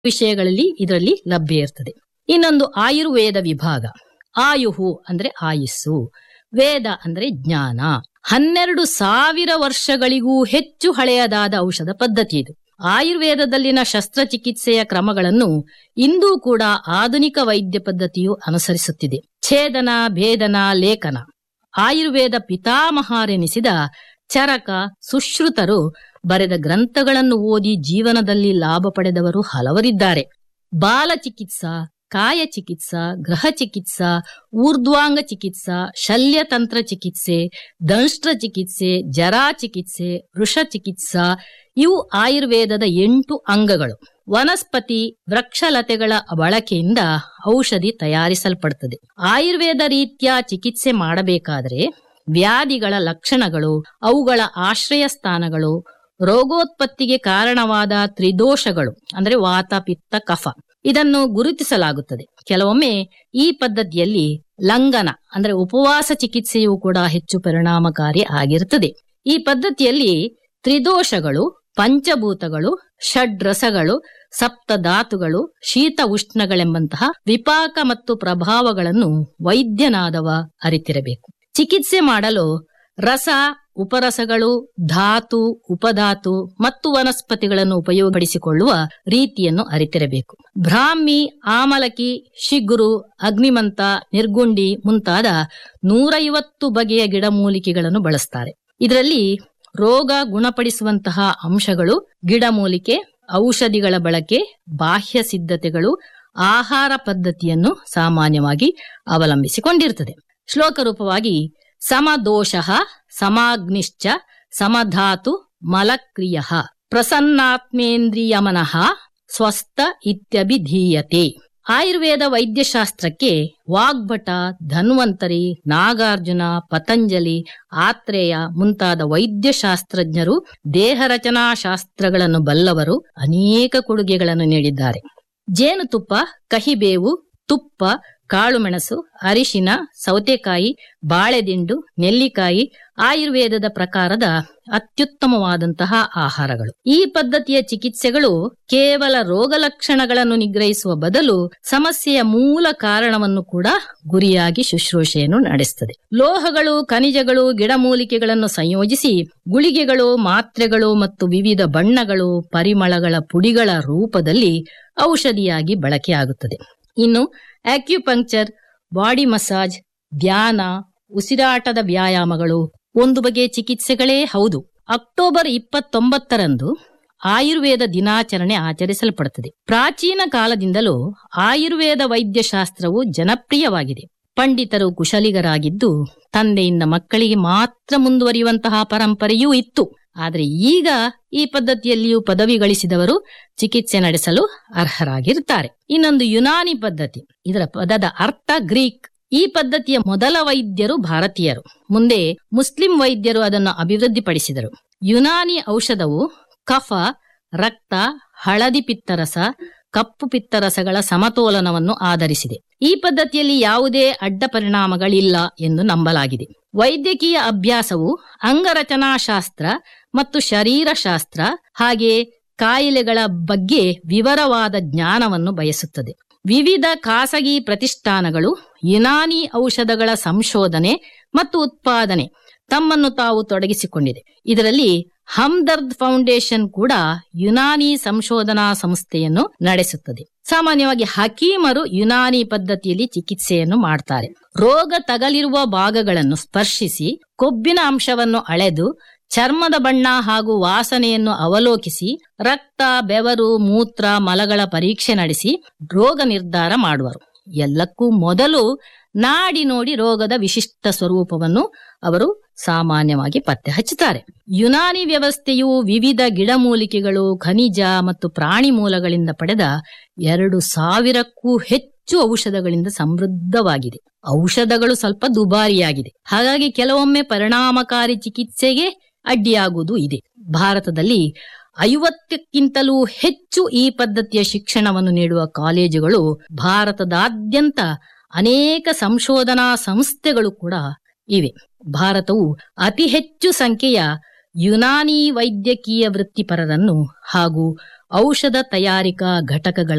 ವಿಷಯಗಳಲ್ಲಿ ಇದರಲ್ಲಿ ಲಭ್ಯ ಇರ್ತದೆ ಇನ್ನೊಂದು ಆಯುರ್ವೇದ ವಿಭಾಗ ಆಯುಹು ಅಂದ್ರೆ ಆಯುಸ್ಸು ವೇದ ಅಂದ್ರೆ ಜ್ಞಾನ ಹನ್ನೆರಡು ಸಾವಿರ ವರ್ಷಗಳಿಗೂ ಹೆಚ್ಚು ಹಳೆಯದಾದ ಔಷಧ ಪದ್ಧತಿ ಇದು ಆಯುರ್ವೇದದಲ್ಲಿನ ಶಸ್ತ್ರಚಿಕಿತ್ಸೆಯ ಕ್ರಮಗಳನ್ನು ಇಂದೂ ಕೂಡ ಆಧುನಿಕ ವೈದ್ಯ ಪದ್ಧತಿಯು ಅನುಸರಿಸುತ್ತಿದೆ ಛೇದನ ಭೇದನ ಲೇಖನ ಆಯುರ್ವೇದ ಪಿತಾಮಹಾರೆನಿಸಿದ ಚರಕ ಸುಶ್ರುತರು ಬರೆದ ಗ್ರಂಥಗಳನ್ನು ಓದಿ ಜೀವನದಲ್ಲಿ ಲಾಭ ಪಡೆದವರು ಹಲವರಿದ್ದಾರೆ ಬಾಲ ಚಿಕಿತ್ಸಾ ಕಾಯ ಚಿಕಿತ್ಸಾ ಗೃಹ ಚಿಕಿತ್ಸಾ ಊರ್ಧ್ವಾಂಗ ಚಿಕಿತ್ಸಾ ಶಲ್ಯತಂತ್ರ ಚಿಕಿತ್ಸೆ ದಂಷ್ಟ್ರ ಚಿಕಿತ್ಸೆ ಜರಾ ಚಿಕಿತ್ಸೆ ವೃಷ ಚಿಕಿತ್ಸಾ ಇವು ಆಯುರ್ವೇದದ ಎಂಟು ಅಂಗಗಳು ವನಸ್ಪತಿ ವೃಕ್ಷಲತೆಗಳ ಬಳಕೆಯಿಂದ ಔಷಧಿ ತಯಾರಿಸಲ್ಪಡುತ್ತದೆ ಆಯುರ್ವೇದ ರೀತಿಯ ಚಿಕಿತ್ಸೆ ಮಾಡಬೇಕಾದರೆ ವ್ಯಾಧಿಗಳ ಲಕ್ಷಣಗಳು ಅವುಗಳ ಆಶ್ರಯ ಸ್ಥಾನಗಳು ರೋಗೋತ್ಪತ್ತಿಗೆ ಕಾರಣವಾದ ತ್ರಿದೋಷಗಳು ಅಂದ್ರೆ ವಾತ ಪಿತ್ತ ಕಫ ಇದನ್ನು ಗುರುತಿಸಲಾಗುತ್ತದೆ ಕೆಲವೊಮ್ಮೆ ಈ ಪದ್ಧತಿಯಲ್ಲಿ ಲಂಘನ ಅಂದ್ರೆ ಉಪವಾಸ ಚಿಕಿತ್ಸೆಯೂ ಕೂಡ ಹೆಚ್ಚು ಪರಿಣಾಮಕಾರಿ ಆಗಿರುತ್ತದೆ ಈ ಪದ್ಧತಿಯಲ್ಲಿ ತ್ರಿದೋಷಗಳು ಪಂಚಭೂತಗಳು ಷಡ್ರಸಗಳು ಸಪ್ತಧಾತುಗಳು ಶೀತ ಉಷ್ಣಗಳೆಂಬಂತಹ ವಿಪಾಕ ಮತ್ತು ಪ್ರಭಾವಗಳನ್ನು ವೈದ್ಯನಾದವ ಅರಿತಿರಬೇಕು ಚಿಕಿತ್ಸೆ ಮಾಡಲು ರಸ ಉಪರಸಗಳು ಧಾತು ಉಪಧಾತು ಮತ್ತು ವನಸ್ಪತಿಗಳನ್ನು ಉಪಯೋಗಿಸಿಕೊಳ್ಳುವ ರೀತಿಯನ್ನು ಅರಿತಿರಬೇಕು ಬ್ರಾಹ್ಮಿ ಆಮಲಕಿ ಶಿಗುರು ಅಗ್ನಿಮಂತ ನಿರ್ಗುಂಡಿ ಮುಂತಾದ ನೂರೈವತ್ತು ಬಗೆಯ ಗಿಡಮೂಲಿಕೆಗಳನ್ನು ಬಳಸ್ತಾರೆ ಇದರಲ್ಲಿ ರೋಗ ಗುಣಪಡಿಸುವಂತಹ ಅಂಶಗಳು ಗಿಡಮೂಲಿಕೆ ಔಷಧಿಗಳ ಬಳಕೆ ಬಾಹ್ಯ ಸಿದ್ಧತೆಗಳು ಆಹಾರ ಪದ್ಧತಿಯನ್ನು ಸಾಮಾನ್ಯವಾಗಿ ಅವಲಂಬಿಸಿಕೊಂಡಿರುತ್ತದೆ ಶ್ಲೋಕ ರೂಪವಾಗಿ ಸಮದೋಷ ಸಮಾಗ್ನಿಶ್ಚ ಸಮಧಾತು ಮಲಕ್ರಿಯ ಪ್ರಸನ್ನಾತ್ಮೇಂದ್ರಿಯಮನಃ ಸ್ವಸ್ಥ ಇತ್ಯಭಿಧೀಯತೆ ಆಯುರ್ವೇದ ವೈದ್ಯಶಾಸ್ತ್ರಕ್ಕೆ ವಾಗ್ಭಟ ಧನ್ವಂತರಿ ನಾಗಾರ್ಜುನ ಪತಂಜಲಿ ಆತ್ರೇಯ ಮುಂತಾದ ವೈದ್ಯಶಾಸ್ತ್ರಜ್ಞರು ದೇಹ ರಚನಾ ಶಾಸ್ತ್ರಗಳನ್ನು ಬಲ್ಲವರು ಅನೇಕ ಕೊಡುಗೆಗಳನ್ನು ನೀಡಿದ್ದಾರೆ ಜೇನುತುಪ್ಪ ಕಹಿಬೇವು ತುಪ್ಪ ಕಾಳುಮೆಣಸು ಅರಿಶಿನ ಸೌತೆಕಾಯಿ ಬಾಳೆದಿಂಡು ನೆಲ್ಲಿಕಾಯಿ ಆಯುರ್ವೇದದ ಪ್ರಕಾರದ ಅತ್ಯುತ್ತಮವಾದಂತಹ ಆಹಾರಗಳು ಈ ಪದ್ಧತಿಯ ಚಿಕಿತ್ಸೆಗಳು ಕೇವಲ ರೋಗ ಲಕ್ಷಣಗಳನ್ನು ನಿಗ್ರಹಿಸುವ ಬದಲು ಸಮಸ್ಯೆಯ ಮೂಲ ಕಾರಣವನ್ನು ಕೂಡ ಗುರಿಯಾಗಿ ಶುಶ್ರೂಷೆಯನ್ನು ನಡೆಸುತ್ತದೆ ಲೋಹಗಳು ಖನಿಜಗಳು ಗಿಡಮೂಲಿಕೆಗಳನ್ನು ಸಂಯೋಜಿಸಿ ಗುಳಿಗೆಗಳು ಮಾತ್ರೆಗಳು ಮತ್ತು ವಿವಿಧ ಬಣ್ಣಗಳು ಪರಿಮಳಗಳ ಪುಡಿಗಳ ರೂಪದಲ್ಲಿ ಔಷಧಿಯಾಗಿ ಬಳಕೆಯಾಗುತ್ತದೆ ಇನ್ನು ಆಕ್ಯುಪಂಕ್ಚರ್ ಬಾಡಿ ಮಸಾಜ್ ಧ್ಯಾನ ಉಸಿರಾಟದ ವ್ಯಾಯಾಮಗಳು ಒಂದು ಬಗೆಯ ಚಿಕಿತ್ಸೆಗಳೇ ಹೌದು ಅಕ್ಟೋಬರ್ ಇಪ್ಪತ್ತೊಂಬತ್ತರಂದು ಆಯುರ್ವೇದ ದಿನಾಚರಣೆ ಆಚರಿಸಲ್ಪಡುತ್ತದೆ ಪ್ರಾಚೀನ ಕಾಲದಿಂದಲೂ ಆಯುರ್ವೇದ ವೈದ್ಯಶಾಸ್ತ್ರವು ಜನಪ್ರಿಯವಾಗಿದೆ ಪಂಡಿತರು ಕುಶಲಿಗರಾಗಿದ್ದು ತಂದೆಯಿಂದ ಮಕ್ಕಳಿಗೆ ಮಾತ್ರ ಮುಂದುವರಿಯುವಂತಹ ಪರಂಪರೆಯೂ ಇತ್ತು ಆದರೆ ಈಗ ಈ ಪದ್ಧತಿಯಲ್ಲಿಯೂ ಪದವಿ ಗಳಿಸಿದವರು ಚಿಕಿತ್ಸೆ ನಡೆಸಲು ಅರ್ಹರಾಗಿರುತ್ತಾರೆ ಇನ್ನೊಂದು ಯುನಾನಿ ಪದ್ಧತಿ ಇದರ ಪದದ ಅರ್ಥ ಗ್ರೀಕ್ ಈ ಪದ್ಧತಿಯ ಮೊದಲ ವೈದ್ಯರು ಭಾರತೀಯರು ಮುಂದೆ ಮುಸ್ಲಿಂ ವೈದ್ಯರು ಅದನ್ನು ಅಭಿವೃದ್ಧಿಪಡಿಸಿದರು ಯುನಾನಿ ಔಷಧವು ಕಫ ರಕ್ತ ಹಳದಿ ಪಿತ್ತರಸ ಕಪ್ಪು ಪಿತ್ತರಸಗಳ ಸಮತೋಲನವನ್ನು ಆಧರಿಸಿದೆ ಈ ಪದ್ಧತಿಯಲ್ಲಿ ಯಾವುದೇ ಅಡ್ಡ ಪರಿಣಾಮಗಳಿಲ್ಲ ಎಂದು ನಂಬಲಾಗಿದೆ ವೈದ್ಯಕೀಯ ಅಭ್ಯಾಸವು ಅಂಗರಚನಾಶಾಸ್ತ್ರ ಮತ್ತು ಶರೀರಶಾಸ್ತ್ರ ಹಾಗೆ ಕಾಯಿಲೆಗಳ ಬಗ್ಗೆ ವಿವರವಾದ ಜ್ಞಾನವನ್ನು ಬಯಸುತ್ತದೆ ವಿವಿಧ ಖಾಸಗಿ ಪ್ರತಿಷ್ಠಾನಗಳು ಯುನಾನಿ ಔಷಧಗಳ ಸಂಶೋಧನೆ ಮತ್ತು ಉತ್ಪಾದನೆ ತಮ್ಮನ್ನು ತಾವು ತೊಡಗಿಸಿಕೊಂಡಿದೆ ಇದರಲ್ಲಿ ಹಮ್ದರ್ದ್ ಫೌಂಡೇಶನ್ ಕೂಡ ಯುನಾನಿ ಸಂಶೋಧನಾ ಸಂಸ್ಥೆಯನ್ನು ನಡೆಸುತ್ತದೆ ಸಾಮಾನ್ಯವಾಗಿ ಹಕೀಮರು ಯುನಾನಿ ಪದ್ಧತಿಯಲ್ಲಿ ಚಿಕಿತ್ಸೆಯನ್ನು ಮಾಡ್ತಾರೆ ರೋಗ ತಗಲಿರುವ ಭಾಗಗಳನ್ನು ಸ್ಪರ್ಶಿಸಿ ಕೊಬ್ಬಿನ ಅಂಶವನ್ನು ಅಳೆದು ಚರ್ಮದ ಬಣ್ಣ ಹಾಗೂ ವಾಸನೆಯನ್ನು ಅವಲೋಕಿಸಿ ರಕ್ತ ಬೆವರು ಮೂತ್ರ ಮಲಗಳ ಪರೀಕ್ಷೆ ನಡೆಸಿ ರೋಗ ನಿರ್ಧಾರ ಮಾಡುವರು ಎಲ್ಲಕ್ಕೂ ಮೊದಲು ನಾಡಿ ನೋಡಿ ರೋಗದ ವಿಶಿಷ್ಟ ಸ್ವರೂಪವನ್ನು ಅವರು ಸಾಮಾನ್ಯವಾಗಿ ಪತ್ತೆ ಹಚ್ಚುತ್ತಾರೆ ಯುನಾನಿ ವ್ಯವಸ್ಥೆಯು ವಿವಿಧ ಗಿಡಮೂಲಿಕೆಗಳು ಖನಿಜ ಮತ್ತು ಪ್ರಾಣಿ ಮೂಲಗಳಿಂದ ಪಡೆದ ಎರಡು ಸಾವಿರಕ್ಕೂ ಹೆಚ್ಚು ಔಷಧಗಳಿಂದ ಸಮೃದ್ಧವಾಗಿದೆ ಔಷಧಗಳು ಸ್ವಲ್ಪ ದುಬಾರಿಯಾಗಿದೆ ಹಾಗಾಗಿ ಕೆಲವೊಮ್ಮೆ ಪರಿಣಾಮಕಾರಿ ಚಿಕಿತ್ಸೆಗೆ ಅಡ್ಡಿಯಾಗುವುದು ಇದೆ ಭಾರತದಲ್ಲಿ ಐವತ್ತಕ್ಕಿಂತಲೂ ಹೆಚ್ಚು ಈ ಪದ್ಧತಿಯ ಶಿಕ್ಷಣವನ್ನು ನೀಡುವ ಕಾಲೇಜುಗಳು ಭಾರತದಾದ್ಯಂತ ಅನೇಕ ಸಂಶೋಧನಾ ಸಂಸ್ಥೆಗಳು ಕೂಡ ಇವೆ ಭಾರತವು ಅತಿ ಹೆಚ್ಚು ಸಂಖ್ಯೆಯ ಯುನಾನಿ ವೈದ್ಯಕೀಯ ವೃತ್ತಿಪರರನ್ನು ಹಾಗೂ ಔಷಧ ತಯಾರಿಕಾ ಘಟಕಗಳ